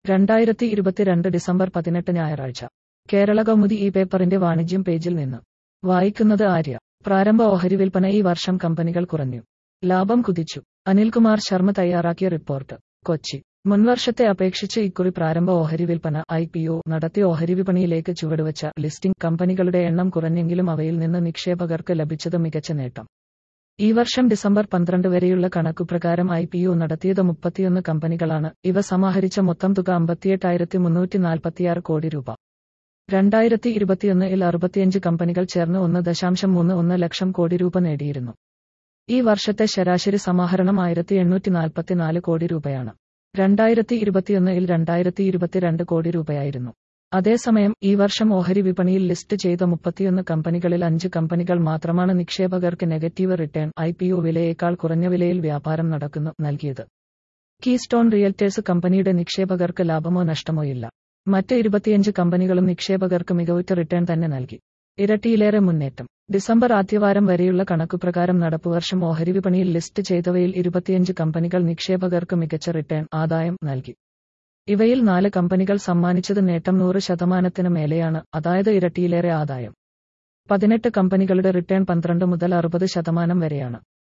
രണ്ടായിരത്തി ഇരുപത്തിരണ്ട് ഡിസംബർ പതിനെട്ട് ഞായറാഴ്ച കേരള കൗമുദി ഈ പേപ്പറിന്റെ വാണിജ്യം പേജിൽ നിന്ന് വായിക്കുന്നത് ആര്യ പ്രാരംഭ ഓഹരി വിൽപ്പന ഈ വർഷം കമ്പനികൾ കുറഞ്ഞു ലാഭം കുതിച്ചു അനിൽകുമാർ ശർമ്മ തയ്യാറാക്കിയ റിപ്പോർട്ട് കൊച്ചി മുൻവർഷത്തെ അപേക്ഷിച്ച് ഇക്കുറി പ്രാരംഭ ഓഹരി വിൽപ്പന ഐ പി ഒ നടത്തി ഓഹരി വിപണിയിലേക്ക് ചുവടുവച്ച ലിസ്റ്റിംഗ് കമ്പനികളുടെ എണ്ണം കുറഞ്ഞെങ്കിലും അവയിൽ നിന്ന് നിക്ഷേപകർക്ക് ലഭിച്ചത് മികച്ച നേട്ടം ഈ വർഷം ഡിസംബർ പന്ത്രണ്ട് വരെയുള്ള കണക്കുപ്രകാരം ഐ പി ഒ നടത്തിയത് മുപ്പത്തിയൊന്ന് കമ്പനികളാണ് ഇവ സമാഹരിച്ച മൊത്തം തുക അമ്പത്തിയെട്ടായിരത്തി മുന്നൂറ്റി നാൽപ്പത്തിയാറ് കോടി രൂപ രണ്ടായിരത്തി ഇരുപത്തിയൊന്നിൽ അറുപത്തിയഞ്ച് കമ്പനികൾ ചേർന്ന് ഒന്ന് ദശാംശം മൂന്ന് ഒന്ന് ലക്ഷം കോടി രൂപ നേടിയിരുന്നു ഈ വർഷത്തെ ശരാശരി സമാഹരണം ആയിരത്തി എണ്ണൂറ്റി നാൽപ്പത്തിനാല് കോടി രൂപയാണ് രണ്ടായിരത്തി ഇരുപത്തിയൊന്നിൽ രണ്ടായിരത്തി ഇരുപത്തിരണ്ട് കോടി രൂപയായിരുന്നു അതേസമയം ഈ വർഷം ഓഹരി വിപണിയിൽ ലിസ്റ്റ് ചെയ്ത മുപ്പത്തിയൊന്ന് കമ്പനികളിൽ അഞ്ച് കമ്പനികൾ മാത്രമാണ് നിക്ഷേപകർക്ക് negative return I P O വിലയേക്കാൾ കുറഞ്ഞ വിലയിൽ വ്യാപാരം നടക്കുന്നു നൽകിയത് കീസ്റ്റോൺ റിയൽറ്റേഴ്സ് കമ്പനിയുടെ നിക്ഷേപകർക്ക് ലാഭമോ നഷ്ടമോ ഇല്ല മറ്റ് ഇരുപത്തിയഞ്ച് കമ്പനികളും നിക്ഷേപകർക്ക് മികവുറ്റ റിട്ടേൺ തന്നെ നൽകി ഇരട്ടിയിലേറെ മുന്നേറ്റം ഡിസംബർ ആദ്യവാരം വരെയുള്ള കണക്കുപ്രകാരം നടപ്പുവർഷം ഓഹരി വിപണിയിൽ ലിസ്റ്റ് ചെയ്തവയിൽ ഇരുപത്തിയഞ്ച് കമ്പനികൾ നിക്ഷേപകർക്ക് മികച്ച റിട്ടേൺ ആദായം നൽകി ഇവയിൽ നാല് കമ്പനികൾ സമ്മാനിച്ചത് നേട്ടം നൂറ് ശതമാനത്തിന് മേലെയാണ് അതായത് ഇരട്ടിയിലേറെ ആദായം പതിനെട്ട് കമ്പനികളുടെ റിട്ടേൺ പന്ത്രണ്ട് മുതൽ അറുപത് ശതമാനം വരെയാണ്